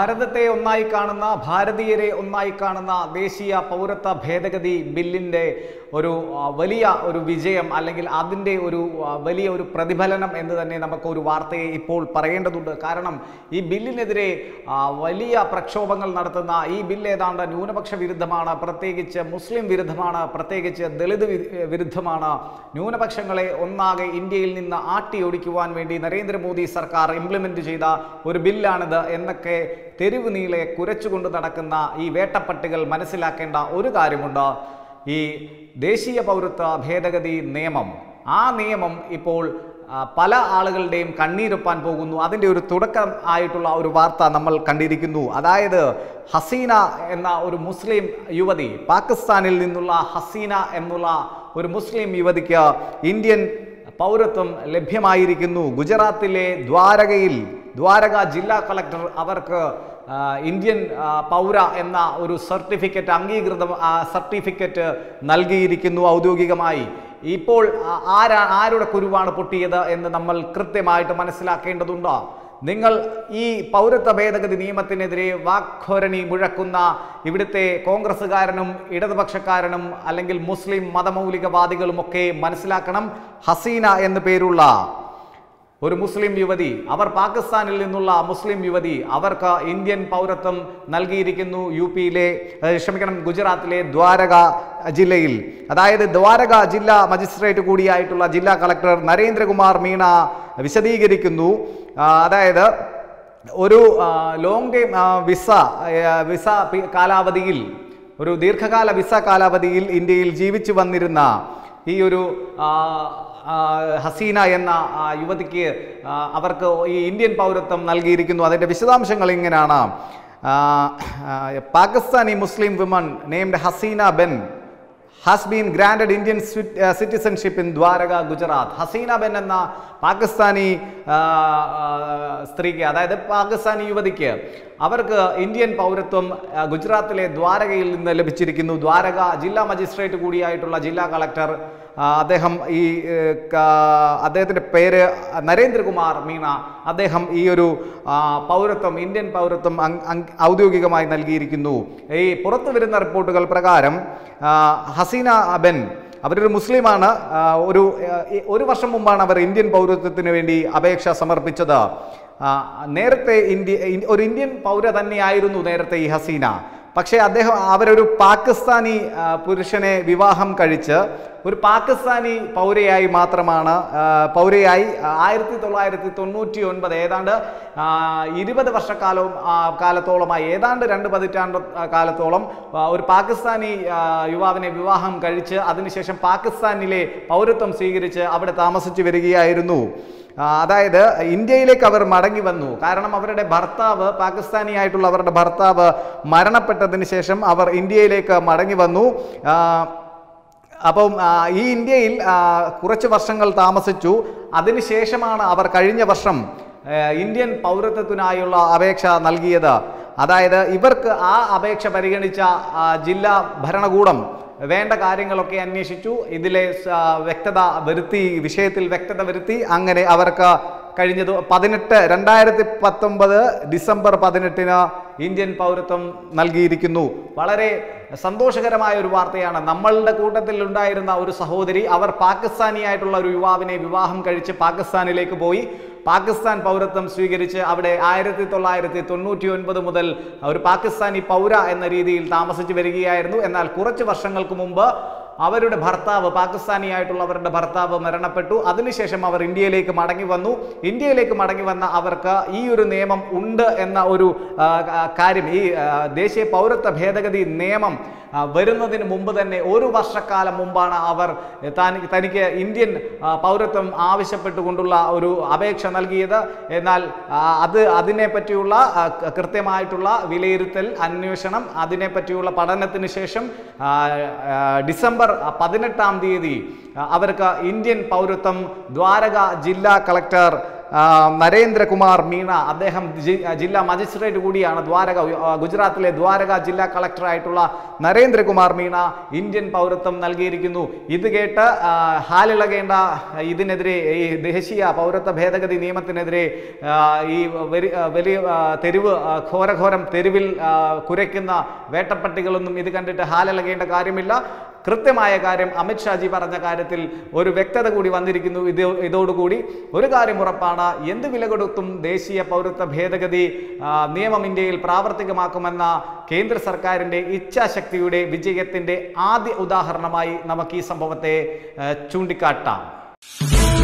ഭാരതത്തെ ഒന്നായി കാണുന്ന ഭാരതീയരെ ഒന്നായി കാണുന്ന ദേശീയ പൗരത്വ ഭേദഗതി ബില്ലിൻ്റെ ഒരു ആ, വലിയ ഒരു വിജയം അല്ലെങ്കിൽ അതിൻ്റെ ഒരു ആ, വലിയ ഒരു പ്രതിഫലനം എന്ന് തന്നെ നമുക്ക് ഒരു വാർത്തയെ ഇപ്പോൾ പറയേണ്ടതുണ്ട് കാരണം ഈ ബില്ലിനെതിരെ ആ, വലിയ പ്രക്ഷോഭങ്ങൾ നടത്തുന്ന ഈ ബില്ല് ഏതാണ്ട് ന്യൂനപക്ഷ വിരുദ്ധമാണ് പ്രത്യേകിച്ച് മുസ്ലിം വിരുദ്ധമാണ് പ്രത്യേകിച്ച് ദളിത് വി- വിരുദ്ധമാണ് ന്യൂനപക്ഷങ്ങളെ ഒന്നാകെ ഇന്ത്യയിൽ നിന്ന് ആട്ടിയൊടിക്കുവാൻ വേണ്ടി നരേന്ദ്രമോദി സർക്കാർ ഇംപ്ലിമെന്റ് ചെയ്ത ഒരു ബില്ലാണിത് എന്നൊക്കെ തെരുവ് നീളെ കുരച്ചുകൊണ്ട് നടക്കുന്ന ഈ വേട്ടപ്പട്ടികൾ മനസ്സിലാക്കേണ്ട ഒരു കാര്യമുണ്ട് ഈ ദേശീയ പൗരത്വ ഭേദഗതി നിയമം ആ നിയമം ഇപ്പോൾ ആ, പല ആളുകളുടെയും കണ്ണീരൊപ്പാൻ പോകുന്നു അതിൻ്റെ ഒരു തുടക്കം ആയിട്ടുള്ള ഒരു വാർത്ത നമ്മൾ കണ്ടിരിക്കുന്നു അതായത് ഹസീന എന്ന ഒരു മുസ്ലിം യുവതി പാകിസ്ഥാനിൽ നിന്നുള്ള ഹസീന എന്നുള്ള ഒരു മുസ്ലിം യുവതിക്ക് ഇന്ത്യൻ പൗരത്വം ലഭ്യമായിരിക്കുന്നു ഗുജറാത്തിലെ ദ്വാരകയിൽ ദ്വാരക ജില്ലാ കളക്ടർ അവർക്ക് ആ, ഇന്ത്യൻ ആ, പൗര എന്ന ഒരു സർട്ടിഫിക്കറ്റ് അംഗീകൃത ആ, സർട്ടിഫിക്കറ്റ് നൽകിയിരിക്കുന്നു ഔദ്യോഗികമായി ഇപ്പോൾ ആ- ആരാ ആരുടെ കുരുവാണ് പൊട്ടിയത് എന്ന് നമ്മൾ കൃത്യമായിട്ട് മനസ്സിലാക്കേണ്ടതുണ്ട് നിങ്ങൾ ഈ പൗരത്വ ഭേദഗതി നിയമത്തിനെതിരെ വാക്ധോരണി മുഴക്കുന്ന ഇവിടുത്തെ കോൺഗ്രസ്സുകാരനും ഇടതുപക്ഷക്കാരനും അല്ലെങ്കിൽ മുസ്ലിം മതമൗലികവാദികളുമൊക്കെ മനസ്സിലാക്കണം ഹസീന എന്നു പേരുള്ള ഒരു മുസ്ലിം യുവതി അവർ പാകിസ്ഥാനിൽ നിന്നുള്ള മുസ്ലിം യുവതി അവർക്ക് ഇന്ത്യൻ പൗരത്വം നൽകിയിരിക്കുന്നു യു പിയിലെ ഏഹ്, ക്ഷമിക്കണം ഗുജറാത്തിലെ ദ്വാരക ജില്ലയിൽ അതായത് ദ്വാരക ജില്ലാ മജിസ്ട്രേറ്റ് കൂടിയായിട്ടുള്ള ജില്ലാ കളക്ടർ നരേന്ദ്രകുമാർ മീണ വിശദീകരിക്കുന്നു ആ, അതായത് ഒരു ആ, ലോങ് ടൈം ആ, വിസ ആ, വിസ പി- കാലാവധിയിൽ ഒരു ദീർഘകാല വിസ കാലാവധിയിൽ ഇന്ത്യയിൽ ജീവിച്ചു വന്നിരുന്ന ഈ ഒരു ആ, ആ, ഹസീന എന്ന ആ, യുവതിക്ക് ആ, അവർക്ക് ഈ ഇന്ത്യൻ പൗരത്വം നൽകിയിരിക്കുന്നു അതിൻ്റെ വിശദാംശങ്ങൾ ഇങ്ങനെയാണ് ആ, ആ, Pakistani Muslim women named Hasina ben has been granted Indian citizenship in Dwarka Gujarat Hasina ben എന്ന പാകിസ്ഥാനി ആ, ആ, സ്ത്രീക്ക് അതായത് പാകിസ്ഥാനി യുവതിക്ക് അവർക്ക് ഇന്ത്യൻ പൗരത്വം ആ, ഗുജറാത്തിലെ ദ്വാരകയിൽ നിന്ന് ലഭിച്ചിരിക്കുന്നു ദ്വാരക ജില്ലാ മജിസ്ട്രേറ്റ് കൂടിയായിട്ടുള്ള ജില്ലാ കളക്ടർ ആ, അദ്ദേഹം ഈ ഏഹ്, ക- അദ്ദേഹത്തിൻ്റെ പേര് നരേന്ദ്രകുമാർ മീണ അദ്ദേഹം ഈ ഒരു ആ, പൗരത്വം ഇന്ത്യൻ പൗരത്വം അങ്- അങ്- ഔദ്യോഗികമായി നൽകിയിരിക്കുന്നു ഈ പുറത്തു വരുന്ന റിപ്പോർട്ടുകൾ പ്രകാരം ആ, ഹസീന ബെൻ അവരൊരു മുസ്ലിമാണ് ആ, ഒരു ആ, ഈ- ഒരു വർഷം മുമ്പാണ് അവർ ഇന്ത്യൻ പൗരത്വത്തിന് വേണ്ടി അപേക്ഷ സമർപ്പിച്ചത് ആ, നേരത്തെ ഇന്ത്യ ഇൻ- ഒരു ഇന്ത്യൻ പൗര തന്നെയായിരുന്നു നേരത്തെ ഈ ഹസീന പക്ഷേ അദ്ദേഹം അവരൊരു പാകിസ്ഥാനി ആ, പുരുഷനെ വിവാഹം കഴിച്ച് ഒരു പാകിസ്ഥാനി പൗരയായി മാത്രമാണ് ആ, പൗരയായി ആയിരത്തി തൊള്ളായിരത്തി തൊണ്ണൂറ്റി ഒൻപത് ഏതാണ്ട് ആ, ഇരുപത് വർഷക്കാലവും ആ, കാലത്തോളമായി ഏതാണ്ട് രണ്ട് പതിറ്റാണ്ട് ആ, കാലത്തോളം ആ, ഒരു പാകിസ്ഥാനി ആ, യുവാവിനെ വിവാഹം കഴിച്ച് അതിനുശേഷം പാകിസ്ഥാനിലെ പൗരത്വം സ്വീകരിച്ച് അവിടെ താമസിച്ചു വരികയായിരുന്നു ആ, അതായത് ഇന്ത്യയിലേക്ക് അവർ മടങ്ങി വന്നു കാരണം അവരുടെ ഭർത്താവ് പാകിസ്ഥാനിയായിട്ടുള്ള അവരുടെ ഭർത്താവ് മരണപ്പെട്ടതിന് ശേഷം അവർ ഇന്ത്യയിലേക്ക് മടങ്ങി വന്നു ആ, അപ്പം ആ, ഈ ഇന്ത്യയിൽ ആ, കുറച്ച് വർഷങ്ങൾ താമസിച്ചു അതിനുശേഷമാണ് അവർ കഴിഞ്ഞ വർഷം ആ, ഇന്ത്യൻ പൗരത്വത്തിനായുള്ള അപേക്ഷ നൽകിയത് അതായത് ഇവർക്ക് ആ അപേക്ഷ പരിഗണിച്ച ആ, ജില്ലാ ഭരണകൂടം വേണ്ട കാര്യങ്ങളൊക്കെ അന്വേഷിച്ചു ഇതിലെ സ- വ്യക്തത വരുത്തി വിഷയത്തിൽ വ്യക്തത വരുത്തി അങ്ങനെ അവർക്ക് കഴിഞ്ഞത് പതിനെട്ട് രണ്ടായിരത്തി പത്തൊമ്പത് ഡിസംബർ പതിനെട്ടിന് ഇന്ത്യൻ പൗരത്വം നൽകിയിരിക്കുന്നു വളരെ സന്തോഷകരമായ ഒരു വാർത്തയാണ് നമ്മളുടെ കൂട്ടത്തിൽ ഉണ്ടായിരുന്ന ഒരു സഹോദരി അവർ പാകിസ്ഥാനിയായിട്ടുള്ള ഒരു യുവാവിനെ വിവാഹം കഴിച്ച് പാകിസ്ഥാനിലേക്ക് പോയി പാകിസ്ഥാൻ പൗരത്വം സ്വീകരിച്ച് അവിടെ ആയിരത്തി തൊള്ളായിരത്തി തൊണ്ണൂറ്റി ഒൻപത് മുതൽ ഒരു പാകിസ്ഥാനി പൗര എന്ന രീതിയിൽ താമസിച്ചു വരികയായിരുന്നു എന്നാൽ കുറച്ച് വർഷങ്ങൾക്ക് മുമ്പ് അവരുടെ ഭർത്താവ് പാകിസ്ഥാനിയായിട്ടുള്ള അവരുടെ ഭർത്താവ് മരണപ്പെട്ടു അതിനുശേഷം അവർ ഇന്ത്യയിലേക്ക് മടങ്ങി വന്നു ഇന്ത്യയിലേക്ക് മടങ്ങി വന്ന അവർക്ക് ഈ ഒരു നിയമം ഉണ്ട് എന്ന ഒരു ആ, ആ, കാര്യം ഈ ആ, ദേശീയ പൗരത്വ ഭേദഗതി നിയമം ആ, വരുന്നതിന് മുമ്പ് തന്നെ ഒരു വർഷക്കാലം മുമ്പാണ് അവർ താൻ തനിക്ക് ഇന്ത്യൻ ആ, പൗരത്വം ആവശ്യപ്പെട്ടുകൊണ്ടുള്ള ഒരു അപേക്ഷ നൽകിയത് എന്നാൽ ആ, അത് അതിനെ പറ്റിയുള്ള ആ, ക- കൃത്യമായിട്ടുള്ള വിലയിരുത്തൽ അന്വേഷണം അതിനെ പറ്റിയുള്ള പഠനത്തിന് ശേഷം ആ, ആ, ഡിസംബർ പതിനെട്ടാം തീയതി ആ, അവർക്ക് ഇന്ത്യൻ പൗരത്വം ദ്വാരക ജില്ലാ കളക്ടർ ആ, നരേന്ദ്രകുമാർ മീണ അദ്ദേഹം ജി- ജില്ലാ മജിസ്ട്രേറ്റ് കൂടിയാണ് ദ്വാരക ആ, ഗുജറാത്തിലെ ദ്വാരക ജില്ലാ കളക്ടറായിട്ടുള്ള നരേന്ദ്രകുമാർ മീണ ഇന്ത്യൻ പൗരത്വം നൽകിയിരിക്കുന്നു ഇത് കേട്ട് ആ, ഹാലിളകേണ്ട ഇതിനെതിരെ ഈ ദേശീയ പൗരത്വ ഭേദഗതി നിയമത്തിനെതിരെ ആ, ഈ വലി- ആ, വലിയ ആ, തെരുവ് ആ, ഘോരഘോരം തെരുവിൽ ആ, കുരയ്ക്കുന്ന വേട്ടപ്പട്ടികളൊന്നും ഇത് കണ്ടിട്ട് ഹാലിളകേണ്ട കാര്യമില്ല കൃത്യമായ കാര്യം അമിത്ഷാജി പറഞ്ഞ കാര്യത്തിൽ ഒരു വ്യക്തത കൂടി വന്നിരിക്കുന്നു ഇത് ഇതോടുകൂടി ഒരു കാര്യം ഉറപ്പാണ് എന്ത് വില കൊടുത്തും ദേശീയ പൗരത്വ ഭേദഗതി ആ, നിയമം ഇന്ത്യയിൽ പ്രാവർത്തികമാക്കുമെന്ന കേന്ദ്ര സർക്കാരിൻ്റെ ഇച്ഛാശക്തിയുടെ വിജയത്തിൻ്റെ ആദ്യ ഉദാഹരണമായി നമുക്ക് ഈ സംഭവത്തെ ആ, ചൂണ്ടിക്കാട്ടാം